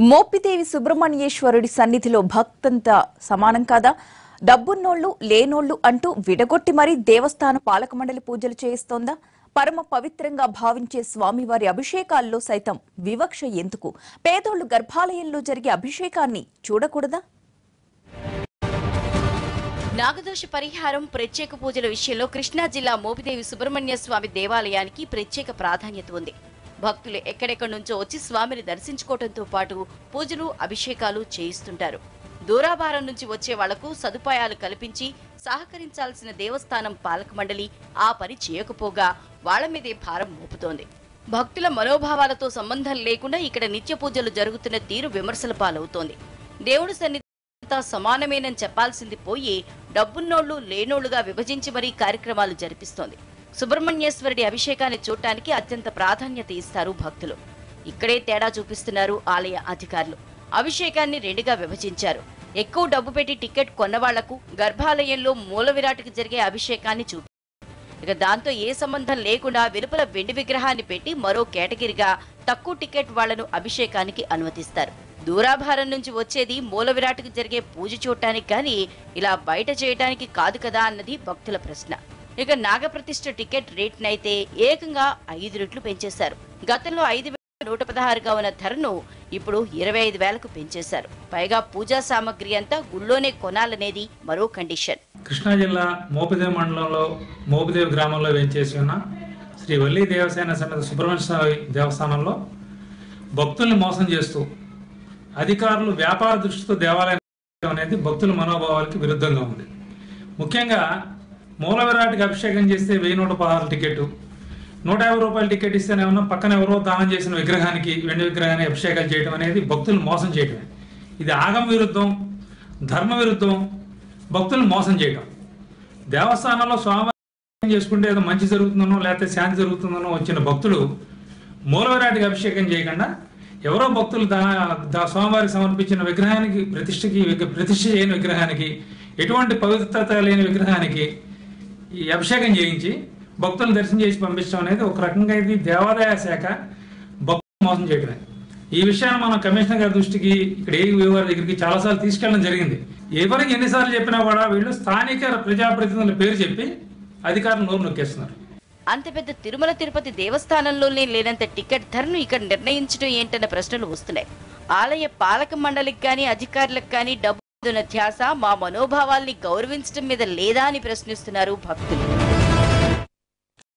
మోపిదేవి సుబ్రహ్మణ్యేశ్వరుడి సన్నిధిలో భక్తంతా సమానం కాదా డబ్బున్నోళ్లు లేనోళ్లు అంటూ విడగొట్టి మరీ దేవస్థాన పాలక మండలి పూజలు చేయిస్తోందా పరమ పవిత్రంగా భావించే స్వామివారి అభిషేకాల్లో సైతం వివక్ష ఎందుకు పేదోళ్లు గర్భాలయంలో జరిగే అభిషేకాన్ని చూడకూడదా నాగదోష పరిహారం ప్రత్యేక పూజల విషయంలో కృష్ణా జిల్లా మోపిదేవి సుబ్రహ్మణ్య స్వామి దేవాలయానికి ప్రత్యేక ప్రాధాన్యత ఉంది భక్తులు ఎక్కడెక్కడి నుంచో వచ్చి స్వామిని దర్శించుకోవడంతో పాటు పూజలు అభిషేకాలు చేయిస్తుంటారు దూరాభారం నుంచి వచ్చే వాళ్లకు సదుపాయాలు కల్పించి సహకరించాల్సిన దేవస్థానం పాలక మండలి ఆ పని చేయకపోగా వాళ్ల మీదే భారం మోపుతోంది భక్తుల మనోభావాలతో సంబంధం లేకుండా ఇక్కడ నిత్య పూజలు జరుగుతున్న తీరు విమర్శల పాలవుతోంది దేవుడి సన్నిధి అంతా సమానమేనని చెప్పాల్సింది పోయి డబ్బున్నోళ్లు లేనోళ్లుగా విభజించి మరీ కార్యక్రమాలు జరిపిస్తోంది సుబ్రహ్మణ్యేశ్వరుడి అభిషేకాన్ని చూడటానికి అత్యంత ప్రాధాన్యత ఇస్తారు భక్తులు ఇక్కడే తేడా చూపిస్తున్నారు ఆలయ అధికారులు అభిషేకాన్ని రెండుగా విభజించారు ఎక్కువ డబ్బు పెట్టి టికెట్ కొన్నవాళ్లకు గర్భాలయంలో మూల విరాట్కి జరిగే అభిషేకాన్ని చూపి ఇక దాంతో ఏ సంబంధం లేకుండా వెలుపల వెండి విగ్రహాన్ని పెట్టి మరో కేటగిరిగా తక్కువ టికెట్ వాళ్లను అభిషేకానికి అనుమతిస్తారు దూరాభారం నుంచి వచ్చేది మూల విరాట్కు జరిగే పూజ చూడటానికి కానీ ఇలా బయట చేయటానికి కాదు కదా అన్నది భక్తుల ప్రశ్న ఇక నాగప్రతిష్ఠ టికెట్ రేట్నైతే ఏకంగా ఐదు రెట్లు పెంచేశారు గతంలో ఐదు వేల నూట పదహారుగా ఉన్న ధరను ఇప్పుడు ఇరవై ఐదు వేలకు పెంచేశారు పైగా పూజా సామాగ్రి అంతా గుళ్ళోనే కొనాలనేది మరో కండిషన్ కృష్ణా జిల్లా మోపిదేవి మండలంలో మోపిదేవి గ్రామంలో వేంచేసి ఉన్న శ్రీ వల్లి దేవసేన సమేత సుబ్రహ్మణ్య స్వామి దేవస్థానంలో భక్తుల్ని మోసం చేస్తూ అధికారులు వ్యాపార దృష్టితో దేవాలయం అనేది భక్తుల మనోభావాలకి విరుద్ధంగా ఉంది ముఖ్యంగా మూల విరాట్కి అభిషేకం చేస్తే వెయ్యి నూట పదహారు టికెట్ నూట యాభై రూపాయల టికెట్ ఇస్తేనేమన్నా పక్కన ఎవరో దానం చేసిన విగ్రహానికి వెండి విగ్రహానికి అభిషేకాలు చేయడం అనేది భక్తులు మోసం చేయడమే ఇది ఆగమ విరుద్ధం ధర్మ విరుద్ధం భక్తులను మోసం చేయడం దేవస్థానంలో స్వామి చేసుకుంటే ఏదో మంచి జరుగుతుందనో లేకపోతే శాంతి జరుగుతుందనో వచ్చిన భక్తులు మూలవిరాటికి అభిషేకం చేయకుండా ఎవరో భక్తులు దా దా స్వామివారికి సమర్పించిన విగ్రహానికి ప్రతిష్టకి విగ్ర- ప్రతిష్ఠ చేయని విగ్రహానికి ఎటువంటి పవిత్రత లేని విగ్రహానికి ఈ అభిషేకం చేయించి భక్తులను దర్శనం చేసి పంపించడం అనేది ఒక రకంగా ఇది దేవాదాయ శాఖ భక్తులు మోసం చేయడమే ఈ విషయాన్ని మనం కమిషనర్ గారి దృష్టికి ఇక్కడ ఏ గారి దగ్గరికి చాలాసార్లు తీసుకెళ్ళడం జరిగింది ఎవరికి ఎన్నిసార్లు చెప్పినా కూడా వీళ్ళు స్థానిక ప్రజాప్రతినిధుల పేరు చెప్పి అధికారులు నోరు నొక్కేస్తున్నారు అంత పెద్ద తిరుమల తిరుపతి దేవస్థానంలోనే లేనంత టికెట్ ధరను ఇక్కడ నిర్ణయించడం ఏంటన్న ప్రశ్నలు వస్తున్నాయి ఆలయ పాలక మండలికి కానీ అధికారులకు కానీ డబ్బు ధ్యాస మా మనోభావాల్ని గౌరవించడం మీద లేదా అని ప్రశ్నిస్తున్నారు భక్తులు